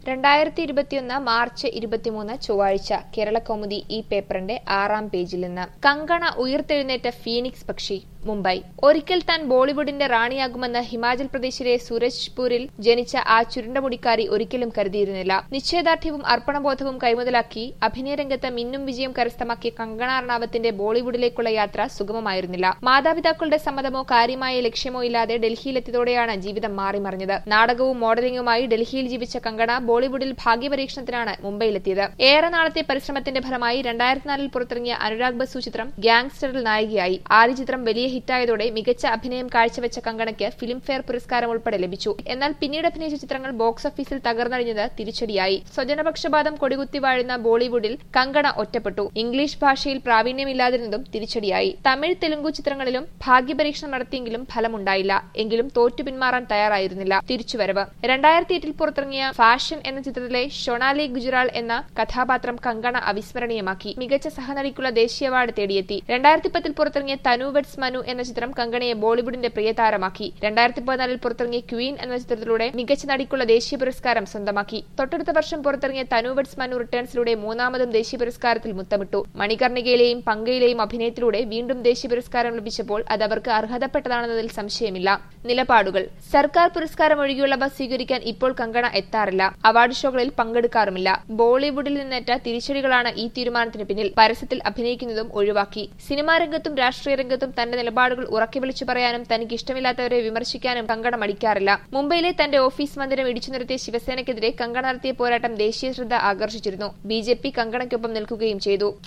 രണ്ടായിരത്തി ഇരുപത്തിയൊന്ന് മാർച്ച് ഇരുപത്തിമൂന്ന് ചൊവ്വാഴ്ച കേരള കൗമുദി ഈ പേപ്പറിന്റെ ആറാം പേജിൽ നിന്ന് കങ്കണ ഉയർത്തെഴുന്നേറ്റ ഫീനിക്സ് പക്ഷി മുംബൈ ഒരിക്കൽ താൻ ബോളിവുഡിന്റെ റാണിയാകുമെന്ന് ഹിമാചൽ പ്രദേശിലെ സൂരജ്പൂരിൽ ജനിച്ച ആ ചുരുണ്ടമുടിക്കാരി ഒരിക്കലും കരുതിയിരുന്നില്ല നിശ്ചയദാർഢ്യവും അർപ്പണബോധവും കൈമുതലാക്കി അഭിനയരംഗത്ത് മിന്നും വിജയം കരസ്ഥമാക്കിയ കങ്കണ റണാവത്തിന്റെ ബോളിവുഡിലേക്കുള്ള യാത്ര സുഗമമായിരുന്നില്ല മാതാപിതാക്കളുടെ സമ്മതമോ കാര്യമായ ലക്ഷ്യമോ ഇല്ലാതെ ഡൽഹിയിലെത്തിയതോടെയാണ് ജീവിതം മാറിമറിഞ്ഞത് നാടകവും മോഡലിംഗുമായി ഡൽഹിയിൽ ജീവിച്ച കങ്കണ ബോളിവുഡിൽ ഭാഗ്യപരീക്ഷണത്തിനാണ് മുംബൈയിലെത്തിയത് ഏറെ നാളത്തെ പരിശ്രമത്തിന്റെ ഫലമായി രണ്ടായിരത്തിനാലിൽ പുറത്തിറങ്ങിയ അനുരാഗ് ബസു ചിത്രം ഗ്യാങ്സ്റ്ററിൽ നായികയായി ആദ്യ ചിത്രം വലിയ ഹിറ്റായതോടെ മികച്ച അഭിനയം കാഴ്ചവെച്ച കങ്കണയ്ക്ക് ഫിലിംഫെയർ പുരസ്കാരം ഉൾപ്പെടെ ലഭിച്ചു എന്നാൽ പിന്നീട് അഭിനയിച്ച ചിത്രങ്ങൾ ബോക്സ് ഓഫീസിൽ തകർന്നടിഞ്ഞത് തിരിച്ചടിയായി സ്വജനപക്ഷപാതം കൊടികുത്തി വാഴുന്ന ബോളിവുഡിൽ കങ്കണ ഒറ്റപ്പെട്ടു ഇംഗ്ലീഷ് ഭാഷയിൽ പ്രാവീണ്യമില്ലാതിരുന്നതും തിരിച്ചടിയായി തമിഴ് തെലുങ്കു ചിത്രങ്ങളിലും ഭാഗ്യപരീക്ഷണം നടത്തിയെങ്കിലും ഫലമുണ്ടായില്ല എങ്കിലും തോറ്റു പിന്മാറാൻ തയ്യാറായിരുന്നില്ല തിരിച്ചുവരവ് രണ്ടായിരത്തി എട്ടിൽ പുറത്തിറങ്ങിയ ഫാഷൻ എന്ന ചിത്രത്തിലെ ഷൊണാലി ഗുജറാൾ എന്ന കഥാപാത്രം കങ്കണ അവിസ്മരണീയമാക്കി മികച്ച സഹനടിക്കുള്ള ദേശീയ അവാർഡ് തേടിയെത്തി രണ്ടായിരത്തി പത്തിൽ പുറത്തിറങ്ങിയ തനു വെഡ്സ് മനു എന്ന ചിത്രം കങ്കണയെ ബോളിവുഡിന്റെ പ്രിയതാരമാക്കി രണ്ടായിരത്തി പതിനാലിൽ പുറത്തിറങ്ങിയ ക്വീൻ എന്ന ചിത്രത്തിലൂടെ മികച്ച നടിക്കുള്ള ദേശീയ പുരസ്കാരം സ്വന്തമാക്കി തൊട്ടടുത്ത വർഷം പുറത്തിറങ്ങിയ തനു വെഡ്സ് മനു റിട്ടേൺസിലൂടെ മൂന്നാമതും ദേശീയ പുരസ്കാരത്തിൽ മുത്തമിട്ടു മണികർണികയിലെയും പങ്കയിലെയും അഭിനയത്തിലൂടെ വീണ്ടും ദേശീയ പുരസ്കാരം ലഭിച്ചപ്പോൾ അത് അവർക്ക് അർഹതപ്പെട്ടതാണെന്നതിൽ സംശയമില്ല നിലപാടുകൾ സർക്കാർ പുരസ്കാരം ഒഴികെയുള്ളവ സ്വീകരിക്കാൻ ഇപ്പോൾ കങ്കണ എത്താറില്ല അവാർഡ് ഷോകളിൽ പങ്കെടുക്കാറുമില്ല ബോളിവുഡിൽ നിന്നേറ്റ തിരിച്ചടികളാണ് ഈ തീരുമാനത്തിന് പിന്നിൽ പരസ്യത്തിൽ അഭിനയിക്കുന്നതും ഒഴിവാക്കി സിനിമാ രംഗത്തും രാഷ്ട്രീയ രംഗത്തും തന്റെ നിലപാടുകൾ ഉറക്കെ വിളിച്ചു പറയാനും തനിക്ക് ഇഷ്ടമില്ലാത്തവരെ വിമർശിക്കാനും കങ്കണ മടിക്കാറില്ല മുംബൈയിലെ തന്റെ ഓഫീസ് മന്ദിരം ഇടിച്ചു നിർത്തിയ ശിവസേനയ്ക്കെതിരെ കങ്കണ നടത്തിയ പോരാട്ടം ദേശീയ ശ്രദ്ധ ആകർഷിച്ചിരുന്നു ബി ജെ പി കങ്കണയ്ക്കൊപ്പം നിൽക്കുകയും ചെയ്തു